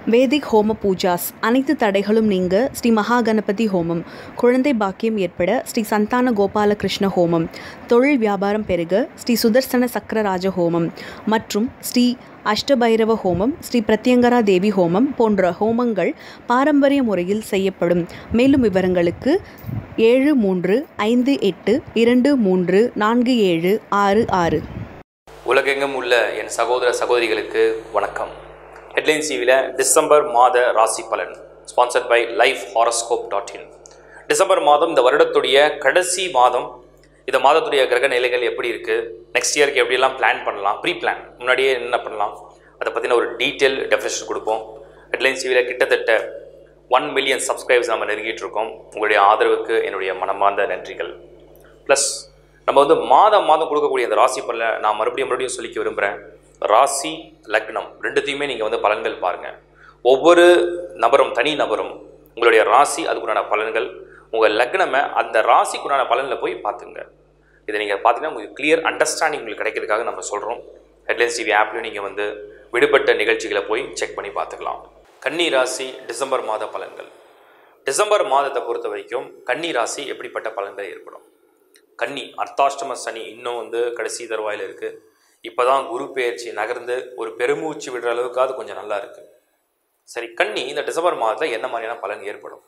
வேதிக் ஹோம பூஜாஸ் அனைத்து தடைகளும் நீங்க ஸ்ரீ மகா கணபதி ஹோமம் குழந்தை பாக்கியம் ஏற்பட ஸ்ரீ சந்தான கோபால கிருஷ்ண ஹோமம் தொழில் வியாபாரம் பெருக ஸ்ரீ சுதர்சன சக்கரராஜ ஹோமம் மற்றும் ஸ்ரீ அஷ்டபைரவ ஹோமம் ஸ்ரீ பிரத்யங்கரா தேவி ஹோமம் போன்ற ஹோமங்கள் பாரம்பரிய முறையில் செய்யப்படும் மேலும் விவரங்களுக்கு ஏழு மூன்று ஐந்து எட்டு இரண்டு மூன்று நான்கு ஏழு ஆறு ஆறு உலகெங்கும் உள்ள என் சகோதர சகோதரிகளுக்கு வணக்கம் ஹெட்லைன்ஸ் டிவியில் டிசம்பர் மாத ராசி பலன் sponsored by life horoscope dot in December மாதம் இந்த வருடத்துடைய கடைசி மாதம் இந்த மாதத்துடைய கிரக நிலைகள் எப்படி இருக்குது நெக்ஸ்ட் இயருக்கு எப்படியெல்லாம் பிளான் பண்ணலாம் ப்ரீ பிளான் முன்னாடியே என்ன பண்ணலாம் அதை பற்றின ஒரு டீட்டெயில் டெஃபினேஷன் கொடுப்போம் ஹெட்லைன்ஸ் டிவியில் கிட்டத்தட்ட ஒன் மில்லியன் சப்ஸ்கிரைபர்ஸ் நம்ம நெருங்கிட்டு இருக்கோம் உங்களுடைய ஆதரவுக்கு என்னுடைய மனமார்ந்த நன்றிகள் ப்ளஸ் நம்ம வந்து மாதம் மாதம் கொடுக்கக்கூடிய அந்த ராசி பலனை நான் மறுபடியும் மறுபடியும் சொல்லிக்க விரும்புகிறேன் ராசி லக்னம் ரெண்டுத்தையுமே நீங்கள் வந்து பலன்கள் பாருங்கள் ஒவ்வொரு நபரும் தனி நபரும் உங்களுடைய ராசி அதுக்குண்டான பலன்கள் உங்கள் லக்னமை அந்த ராசிக்குண்டான பலனில் போய் பார்த்துங்க இதை நீங்கள் பார்த்தீங்கன்னா உங்களுக்கு கிளியர் அண்டர்ஸ்டாண்டிங் உங்களுக்கு கிடைக்கிறதுக்காக நம்ம சொல்கிறோம் ஹெட்லைன்ஸ் டிவி ஆப்லையும் நீங்கள் வந்து விடுபட்ட நிகழ்ச்சிகளை போய் செக் பண்ணி பார்த்துக்கலாம் கன்னி ராசி டிசம்பர் மாத பலன்கள் டிசம்பர் மாதத்தை பொறுத்த வரைக்கும் கன்னி ராசி எப்படிப்பட்ட பலன்கள் ஏற்படும் கன்னி அர்த்தாஷ்டம சனி இன்னும் வந்து கடைசி தருவாயில் இருக்குது இப்போ தான் குரு பெயர்ச்சி நகர்ந்து ஒரு பெருமூச்சு விடுற அளவுக்காவது கொஞ்சம் நல்லா இருக்குது சரி கன்னி இந்த டிசம்பர் மாதத்தில் என்ன மாதிரியான பலன் ஏற்படும்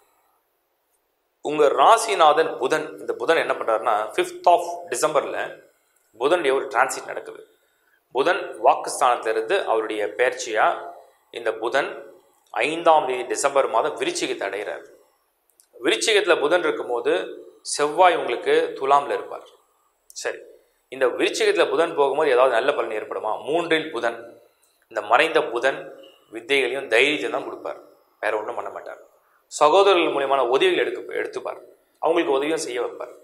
உங்கள் ராசிநாதன் புதன் இந்த புதன் என்ன பண்ணுறாருன்னா ஃபிஃப்த் ஆஃப் டிசம்பரில் புதனுடைய ஒரு டிரான்சிட் நடக்குது புதன் வாக்குஸ்தானத்திலிருந்து அவருடைய பெயர்ச்சியாக இந்த புதன் ஐந்தாம் தேதி டிசம்பர் மாதம் விருச்சிகத்தை அடைகிறார் விருச்சிகத்தில் புதன் இருக்கும்போது செவ்வாய் உங்களுக்கு துலாமில் இருப்பார் சரி இந்த விருச்சிகத்தில் புதன் போகும்போது ஏதாவது நல்ல பலன் ஏற்படுமா மூன்றில் புதன் இந்த மறைந்த புதன் வித்தைகளையும் தைரியத்தையும் தான் கொடுப்பார் வேற ஒன்றும் பண்ண மாட்டார் சகோதரர்கள் மூலியமான உதவிகள் எடுக்க எடுத்துப்பார் அவங்களுக்கு உதவியும் செய்ய வைப்பார்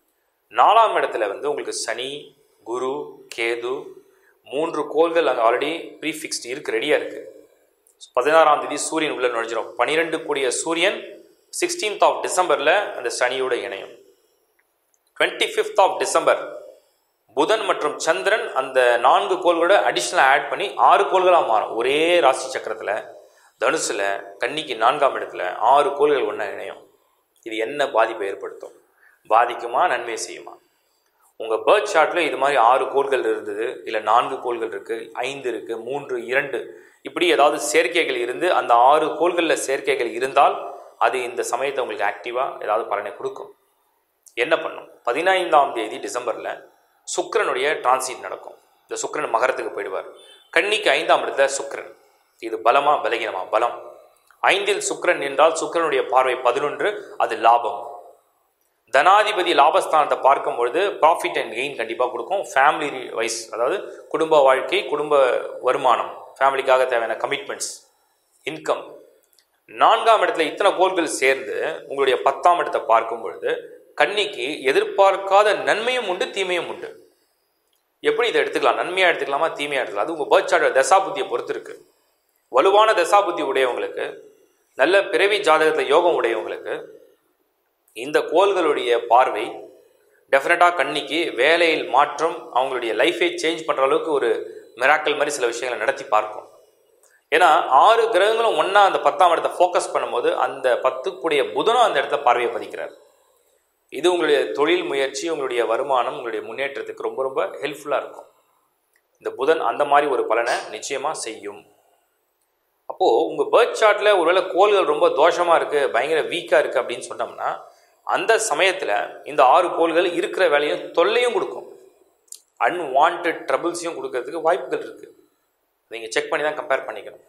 நாலாம் இடத்துல வந்து உங்களுக்கு சனி குரு கேது மூன்று கோள்கள் அங்கே ஆல்ரெடி ப்ரீஃபிக்ஸ்டு இருக்கு ரெடியாக இருக்குது பதினாறாம் தேதி சூரியன் உள்ள நுழைஞ்சிரும் பனிரெண்டு கூடிய சூரியன் சிக்ஸ்டீன்த் ஆஃப் டிசம்பரில் அந்த சனியோட இணையும் டுவெண்ட்டி ஃபிஃப்த் ஆஃப் டிசம்பர் புதன் மற்றும் சந்திரன் அந்த நான்கு கோள்களோட அடிஷ்னலாக ஆட் பண்ணி ஆறு கோள்களாக மாறும் ஒரே ராசி சக்கரத்தில் தனுசில் கன்னிக்கு நான்காம் இடத்துல ஆறு கோள்கள் ஒன்றா இணையும் இது என்ன பாதிப்பை ஏற்படுத்தும் பாதிக்குமா நன்மை செய்யுமா உங்கள் பேர்த் சார்ட்டில் இது மாதிரி ஆறு கோள்கள் இருந்தது இல்லை நான்கு கோள்கள் இருக்குது ஐந்து இருக்குது மூன்று இரண்டு இப்படி ஏதாவது சேர்க்கைகள் இருந்து அந்த ஆறு கோள்களில் சேர்க்கைகள் இருந்தால் அது இந்த சமயத்தை உங்களுக்கு ஆக்டிவாக ஏதாவது பலனை கொடுக்கும் என்ன பண்ணும் பதினைந்தாம் தேதி டிசம்பரில் சுக்கரனுடைய டிரான்சிட் நடக்கும் இந்த சுக்கரன் மகரத்துக்கு போயிடுவார் கன்னிக்கு ஐந்தாம் இடத்துல சுக்கரன் இது பலமா பலகீனமா பலம் ஐந்தில் சுக்கரன் என்றால் சுக்கரனுடைய பார்வை பதினொன்று அது லாபம் தனாதிபதி லாபஸ்தானத்தை பார்க்கும் பொழுது ப்ராஃபிட் அண்ட் கெயின் கண்டிப்பாக கொடுக்கும் ஃபேமிலி வைஸ் அதாவது குடும்ப வாழ்க்கை குடும்ப வருமானம் ஃபேமிலிக்காக தேவையான கமிட்மெண்ட்ஸ் இன்கம் நான்காம் இடத்துல இத்தனை கோள்கள் சேர்ந்து உங்களுடைய பத்தாம் இடத்தை பார்க்கும் பொழுது கன்னிக்கு எதிர்பார்க்காத நன்மையும் உண்டு தீமையும் உண்டு எப்படி இதை எடுத்துக்கலாம் நன்மையாக எடுத்துக்கலாமா தீமையாக எடுத்துக்கலாம் அது உங்கள் பேர்த் சார்ட் தசாபுத்தியை பொறுத்து இருக்கு வலுவான தசாபுத்தி உடையவங்களுக்கு நல்ல பிறவி ஜாதகத்தில் யோகம் உடையவங்களுக்கு இந்த கோள்களுடைய பார்வை டெஃபினட்டாக கன்னிக்கு வேலையில் மாற்றம் அவங்களுடைய லைஃபை சேஞ்ச் பண்ணுற அளவுக்கு ஒரு மிராக்கல் மாதிரி சில விஷயங்களை நடத்தி பார்க்கும் ஏன்னா ஆறு கிரகங்களும் ஒன்றா அந்த பத்தாம் இடத்தை ஃபோக்கஸ் பண்ணும்போது அந்த பத்துக்குடைய புதனும் அந்த இடத்துல பார்வையை பதிக்கிறார் இது உங்களுடைய தொழில் முயற்சி உங்களுடைய வருமானம் உங்களுடைய முன்னேற்றத்துக்கு ரொம்ப ரொம்ப ஹெல்ப்ஃபுல்லாக இருக்கும் இந்த புதன் அந்த மாதிரி ஒரு பலனை நிச்சயமாக செய்யும் அப்போது உங்கள் பேர்த் சார்ட்டில் ஒருவேளை கோள்கள் ரொம்ப தோஷமாக இருக்குது பயங்கர வீக்காக இருக்குது அப்படின்னு சொன்னோம்னா அந்த சமயத்தில் இந்த ஆறு கோள்கள் இருக்கிற வேலையும் தொல்லையும் கொடுக்கும் அன்வான்ட் ட்ரபிள்ஸையும் கொடுக்கறதுக்கு வாய்ப்புகள் இருக்குது நீங்கள் செக் பண்ணி தான் கம்பேர் பண்ணிக்கணும்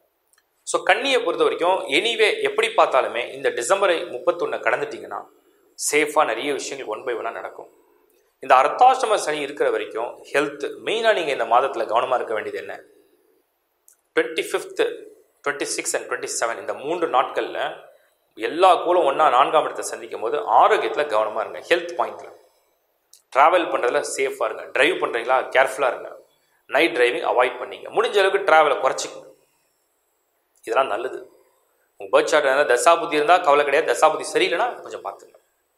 ஸோ கண்ணியை பொறுத்த வரைக்கும் எனிவே எப்படி பார்த்தாலுமே இந்த டிசம்பரை முப்பத்தொன்று கடந்துட்டிங்கன்னா சேஃபாக நிறைய விஷயங்கள் ஒன் பை ஒன்னாக நடக்கும் இந்த அர்த்தாஷ்டம சனி இருக்கிற வரைக்கும் ஹெல்த் மெயினாக நீங்கள் இந்த மாதத்தில் கவனமாக இருக்க வேண்டியது என்ன twenty fifth twenty six and twenty seven இந்த மூன்று நாட்களில் எல்லா கோளும் ஒன்றா நான்காம் இடத்தை சந்திக்கும் போது ஆரோக்கியத்தில் கவனமாக இருங்க ஹெல்த் பாயிண்டில் ட்ராவல் பண்ணுறதுல சேஃபாக இருங்க ட்ரைவ் பண்ணுறீங்களா கேர்ஃபுல்லாக இருங்க நைட் டிரைவிங் அவாய்ட் பண்ணிங்க முடிஞ்ச அளவுக்கு ட்ராவலை குறைச்சிக்கங்க இதெல்லாம் நல்லது உங்கள் பேர்த் சார்ட் இருந்தால் தசாபுத்தி இருந்தால் கவலை கிடையாது தசாபுத்தி சரியில்லைன்னா கொஞ்சம் பார்த்துங்க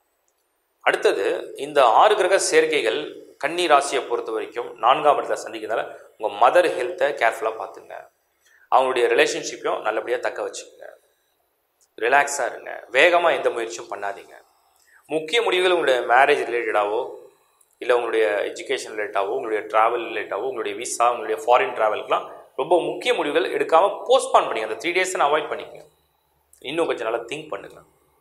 அடுத்தது இந்த ஆறு கிரக சேர்க்கைகள் கன்னி ராசியை பொறுத்த வரைக்கும் நான்காம் இடத்துல சந்திக்கிறதால உங்கள் மதர் ஹெல்த்தை கேர்ஃபுல்லாக பார்த்துங்க அவங்களுடைய ரிலேஷன்ஷிப்பையும் நல்லபடியாக தக்க வச்சுக்கோங்க ரிலாக்ஸாக இருங்க வேகமாக எந்த முயற்சியும் பண்ணாதீங்க முக்கிய முடிவுகள் உங்களுடைய மேரேஜ் ரிலேட்டடாவோ இல்லை உங்களுடைய எஜுகேஷன் ரிலேட்டாவோ உங்களுடைய ட்ராவல் ரிலேட்டாவோ உங்களுடைய விசா உங்களுடைய ஃபாரின் ட்ராவலுக்குலாம் ரொம்ப முக்கிய முடிவுகள் எடுக்காமல் போஸ்ட்பான் பண்ணிங்க அந்த த்ரீ டேஸை அவாய்ட் பண்ணிக்கங்க இன்னும் கொஞ்சம் நல்லா திங்க் பண்ணுங்க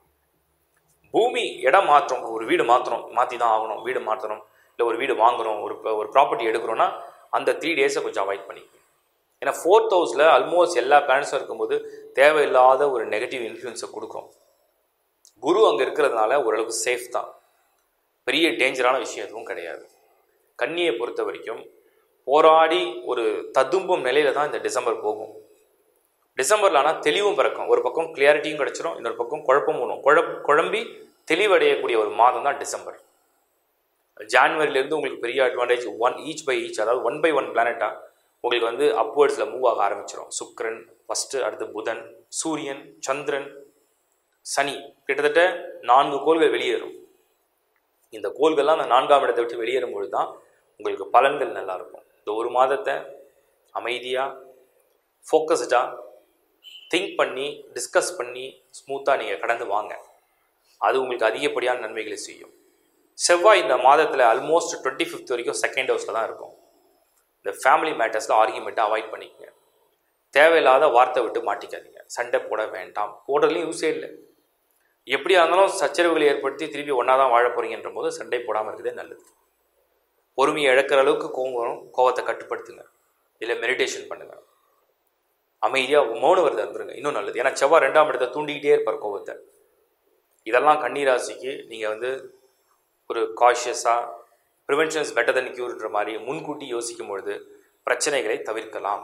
பூமி இடம் மாற்றம் ஒரு வீடு மாற்றணும் மாற்றி தான் ஆகணும் வீடு மாற்றணும் இல்லை ஒரு வீடு வாங்குறோம் ஒரு ஒரு ப்ராப்பர்ட்டி எடுக்கிறோன்னா அந்த த்ரீ டேஸை கொஞ்சம் அவாய்ட் பண்ணிக்கங்க ஏன்னா ஃபோர்த் ஹவுஸில் ஆல்மோஸ்ட் எல்லா பிளானட்ஸும் இருக்கும்போது தேவையில்லாத ஒரு நெகட்டிவ் இன்ஃப்ளூயன்ஸை கொடுக்கும் குரு அங்கே இருக்கிறதுனால ஓரளவுக்கு சேஃப் தான் பெரிய டேஞ்சரான விஷயம் எதுவும் கிடையாது கன்னியை பொறுத்த வரைக்கும் போராடி ஒரு ததும்பும் நிலையில தான் இந்த டிசம்பர் போகும் டிசம்பரில் ஆனால் தெளிவும் பிறக்கும் ஒரு பக்கம் கிளியாரிட்டியும் கிடைச்சிரும் இன்னொரு பக்கம் குழப்பமும் வரும் குழப் குழம்பி தெளிவடையக்கூடிய ஒரு மாதம் தான் டிசம்பர் ஜான்வரியிலேருந்து உங்களுக்கு பெரிய advantage one each by each அதாவது ஒன் பை ஒன் பிளானட்டாக உங்களுக்கு வந்து அப்வேர்ட்ஸில் மூவ் ஆக ஆரம்பிச்சிடும் சுக்கிரன் ஃபஸ்ட்டு அடுத்து புதன் சூரியன் சந்திரன் சனி கிட்டத்தட்ட நான்கு கோள்கள் வெளியேறும் இந்த கோள்கள்லாம் அந்த நான்காம் இடத்தை விட்டு வெளியேறும்பொழுது தான் உங்களுக்கு பலன்கள் நல்லா இருக்கும் இந்த ஒரு மாதத்தை அமைதியாக ஃபோக்கஸ்டாக திங்க் பண்ணி டிஸ்கஸ் பண்ணி ஸ்மூத்தாக நீங்கள் கடந்து வாங்க அது உங்களுக்கு அதிகப்படியான நன்மைகளை செய்யும் செவ்வாய் இந்த மாதத்தில் ஆல்மோஸ்ட் டுவெண்ட்டி ஃபிஃப்த் வரைக்கும் செகண்ட் ஹவுஸில் தான் இருக்கும் இந்த ஃபேமிலி மேட்டர்ஸில் ஆர்கியூமெண்ட்டை அவாய்ட் பண்ணிக்கங்க தேவையில்லாத வார்த்தை விட்டு மாட்டிக்காதீங்க சண்டை போட வேண்டாம் போடுறதுலையும் யூஸே இல்லை எப்படியா இருந்தாலும் சச்சரவுகளை ஏற்படுத்தி திருப்பி ஒன்றா தான் வாழ போகிறீங்கன்ற போது சண்டை போடாமல் இருக்கிறதே நல்லது பொறுமையை இழக்கிற அளவுக்கு கோவம் வரும் கோவத்தை கட்டுப்படுத்துங்க இல்லை மெடிடேஷன் பண்ணுங்கள் அமைதியாக மௌன விரதம் இருந்துருங்க இன்னும் நல்லது ஏன்னா செவ்வாய் ரெண்டாம் இடத்தை தூண்டிக்கிட்டே இருப்பார் கோவத்தை இதெல்லாம் கன்னிராசிக்கு நீங்கள் வந்து ஒரு காஷியஸாக ப்ரிவென்ஷன்ஸ் பெட்டர் தன் க்யூர்ன்ற மாதிரி முன்கூட்டி யோசிக்கும் பொழுது பிரச்சனைகளை தவிர்க்கலாம்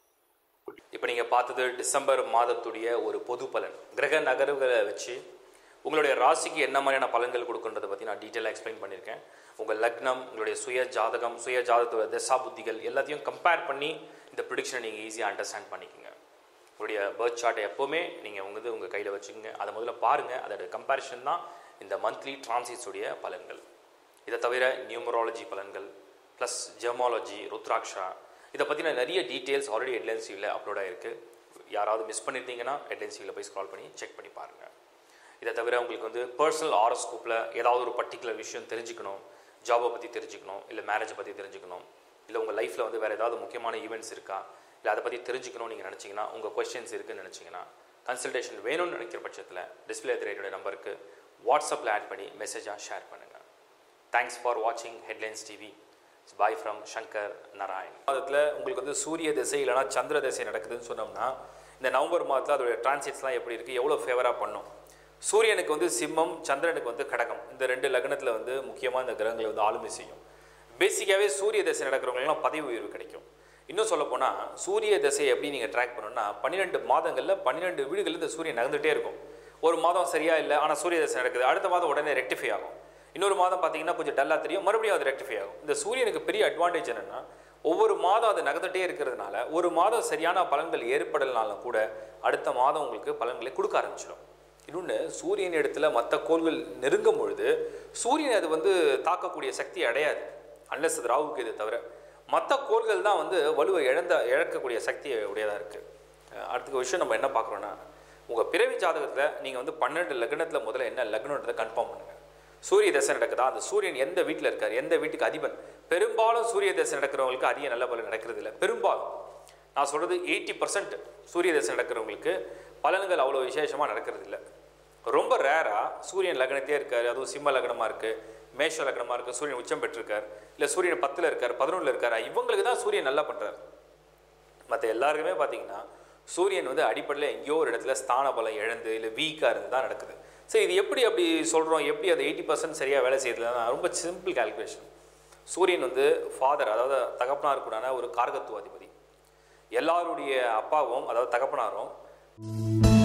இப்போ நீங்கள் பார்த்தது டிசம்பர் மாதத்துடைய ஒரு பொது பலன் கிரக நகர்வுகளை வச்சு உங்களுடைய ராசிக்கு என்ன மாதிரியான பலன்கள் கொடுக்குன்றதை பற்றி நான் டீட்டெயிலாக எக்ஸ்பிளைன் பண்ணியிருக்கேன் உங்கள் லக்னம் உங்களுடைய சுய ஜாதகம் சுய ஜாதகத்தோட தசா புத்திகள் எல்லாத்தையும் கம்பேர் பண்ணி இந்த ப்ரிடிக்ஷனை நீங்கள் ஈஸியாக அண்டர்ஸ்டாண்ட் பண்ணிக்கோங்க உங்களுடைய பர்த் சார்ட்டை எப்போவுமே நீங்கள் உங்கள் உங்கள் கையில் வச்சுக்கோங்க அதை முதல்ல பாருங்கள் அதோட கம்பேரிஷன் தான் இந்த மந்த்லி டிரான்சிட்ஸுடைய பலன்கள் இதை தவிர நியூமராலஜி பலன்கள் ப்ளஸ் ஜெமாலஜி ருத்ராக்ஷா இதை பற்றின நிறைய டீட்டெயில்ஸ் ஆல்ரெடி ஹெட்லைன்ஸ் இல்லை அப்லோட் ஆகிருக்கு யாராவது மிஸ் பண்ணியிருந்தீங்கன்னா ஹெட்லைன்ஸ் போய் ஸ்க்ரால் பண்ணி செக் பண்ணி பாருங்கள் இதை தவிர உங்களுக்கு வந்து பர்சனல் ஆரோஸ்கோப்பில் ஏதாவது ஒரு பர்டிகுலர் விஷயம் தெரிஞ்சுக்கணும் ஜாபை பற்றி தெரிஞ்சுக்கணும் இல்லை மேரேஜை பற்றி தெரிஞ்சுக்கணும் இல்லை உங்கள் லைஃப்பில் வந்து வேறு ஏதாவது முக்கியமான ஈவெண்ட்ஸ் இருக்கா இல்லை அதை பற்றி தெரிஞ்சுக்கணும்னு நீங்கள் நினச்சிங்கன்னா உங்கள் கொஸ்டின்ஸ் இருக்குன்னு நினச்சிங்கன்னா கன்சல்டேஷன் வேணும்னு நினைக்கிற பட்சத்தில் டிஸ்பிளே ரேட்டோட நம்பருக்கு வாட்ஸ்அப்பில் ஆட் பண்ணி மெசேஜாக ஷேர் பண்ணுங்கள் தேங்க்ஸ் ஃபார் வாட்சிங் headlines TV bye from Shankar Narayan மாதத்தில் உங்களுக்கு வந்து சூரிய திசை இல்லைனா சந்திர திசை நடக்குதுன்னு சொன்னோம்னா இந்த நவம்பர் மாதத்தில் அதோடைய டிரான்சிட்ஸ்லாம் எப்படி இருக்குது எவ்வளோ ஃபேவராக பண்ணும் சூரியனுக்கு வந்து சிம்மம் சந்திரனுக்கு வந்து கடகம் இந்த ரெண்டு லக்னத்தில் வந்து முக்கியமாக இந்த கிரகங்களை வந்து ஆளுமை செய்யும் பேசிக்காகவே சூரிய திசை நடக்கிறவங்களுக்குலாம் பதவி உயர்வு கிடைக்கும் இன்னும் சொல்ல போனால் சூரிய திசையை எப்படி நீங்கள் ட்ராக் பண்ணணும்னா பன்னிரெண்டு மாதங்களில் பன்னிரெண்டு வீடுகளில் இந்த சூரியன் நகர்ந்துகிட்டே இருக்கும் ஒரு மாதம் சரியா இல்லை ஆனால் சூரிய திசை நடக்குது அடுத்த மாதம் உடனே ரெக்டிஃபை ஆகும் இன்னொரு மாதம் பார்த்தீங்கன்னா கொஞ்சம் டல்லாக தெரியும் மறுபடியும் அது ரெக்டிஃபை ஆகும் இந்த சூரியனுக்கு பெரிய அட்வான்டேஜ் என்னென்னா ஒவ்வொரு மாதம் அது நகர்ந்துட்டே இருக்கிறதுனால ஒரு மாதம் சரியான பலன்கள் ஏற்படலனாலும் கூட அடுத்த மாதம் உங்களுக்கு பலன்களை கொடுக்க ஆரம்பிச்சிடும் இன்னொன்று சூரியன் இடத்துல மற்ற கோள்கள் நெருங்கும் பொழுது சூரியன் அது வந்து தாக்கக்கூடிய சக்தி அடையாது அன்லஸ் அது ராகுக்கு இது தவிர மற்ற கோள்கள் தான் வந்து வலுவை இழந்த இழக்கக்கூடிய சக்தி உடையதாக இருக்குது அடுத்த விஷயம் நம்ம என்ன பார்க்குறோன்னா உங்கள் பிறவி ஜாதகத்தில் நீங்கள் வந்து பன்னெண்டு லக்னத்தில் முதல்ல என்ன லக்னன்றதை கன்ஃபார்ம் பண்ணுங்கள் சூரிய தசை நடக்குதா அந்த சூரியன் எந்த வீட்டில் இருக்கார் எந்த வீட்டுக்கு அதிபன் பெரும்பாலும் சூரிய தசை நடக்கிறவங்களுக்கு அதிக நல்ல பலன் நடக்கிறது இல்லை பெரும்பாலும் நான் சொல்கிறது எயிட்டி பர்சன்ட் சூரிய தசை நடக்கிறவங்களுக்கு பலன்கள் அவ்வளோ விசேஷமாக நடக்கிறது இல்லை ரொம்ப ரேராக சூரியன் லக்னத்தே இருக்கார் அதுவும் சிம்ம லக்னமாக இருக்குது மேஷ லக்னமாக இருக்குது சூரியன் உச்சம் பெற்றிருக்கார் இல்லை சூரியன் பத்தில் இருக்கார் பதினொன்றில் இருக்கார் இவங்களுக்கு தான் சூரியன் நல்லா பண்ணுறார் மற்ற எல்லாருக்குமே பார்த்தீங்கன்னா சூரியன் வந்து அடிப்படையில் எங்கேயோ ஒரு இடத்துல ஸ்தான பலம் இழந்து இல்லை வீக்காக இருந்து தான் நடக்குது சரி இது எப்படி அப்படி சொல்கிறோம் எப்படி அது எயிட்டி பர்சன்ட் சரியாக வேலை செய்யறதுனா ரொம்ப சிம்பிள் கால்குலேஷன் சூரியன் வந்து ஃபாதர் அதாவது தகப்பனார் கூடான ஒரு கார்கத்துவ அதிபதி எல்லாருடைய அப்பாவும் அதாவது தகப்பனாரும்